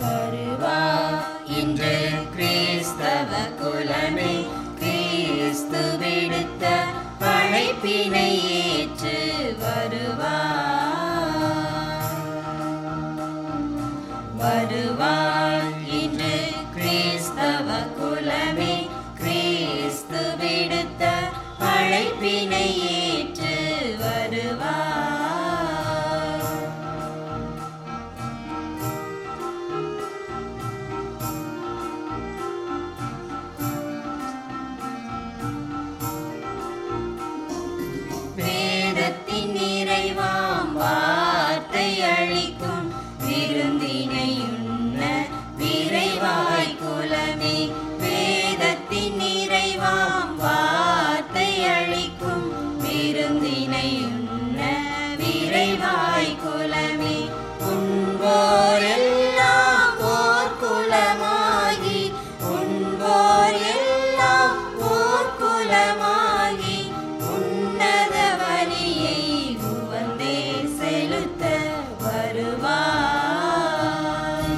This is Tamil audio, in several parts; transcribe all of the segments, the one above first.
வருவார் இன்று கிறிஸ்தவ குலமே கிறிஸ்து விடுத்த அழைப்பினை ஏற்று வருவார் வருவார் இன்று கிறிஸ்தவ குலமே கிறிஸ்து விடுத்த அழைப்பினை ஏற்று வருவார் வேதத்தின் நிறைவாம் வார்த்தை அளிக்கும் விருந்தினை உண்ண விரைவாய் குலமே வேதத்தின் நிறைவாம் வார்த்தை அளிக்கும் விருந்தினை உண்ண விரைவாய் குலமே உண்போர் எல்லாம் ஓர் குலமாகி உண்போர் எல்லாம் ஓர் குலமாகி உன்னத வழியை உவந்தே செலுத்த வருவாய்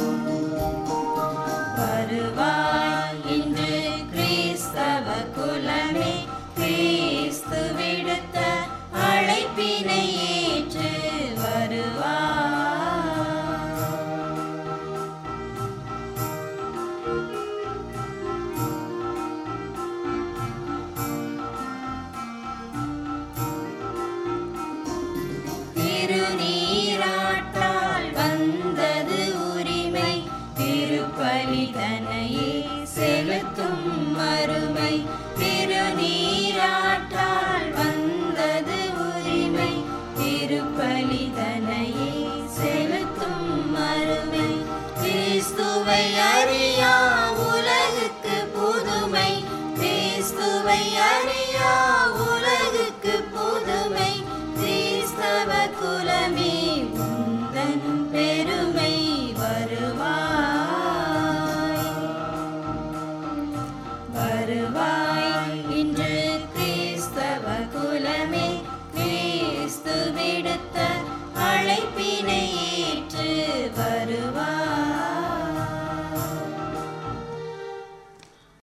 வருவாய் இன்று கிறிஸ்தவ குலமே கிறிஸ்து விடுத்த அழைப்பினை ஏற்று வருவாய் திருநீராட்டால் வந்தது உரிமை திருப்பலி தன்னையே செலுத்தும் மறுமை திருநீராட்டால் வந்தது உரிமை திருப்பலி தன்னையே செலுத்தும் மறுமை கிறிஸ்துவை அறிய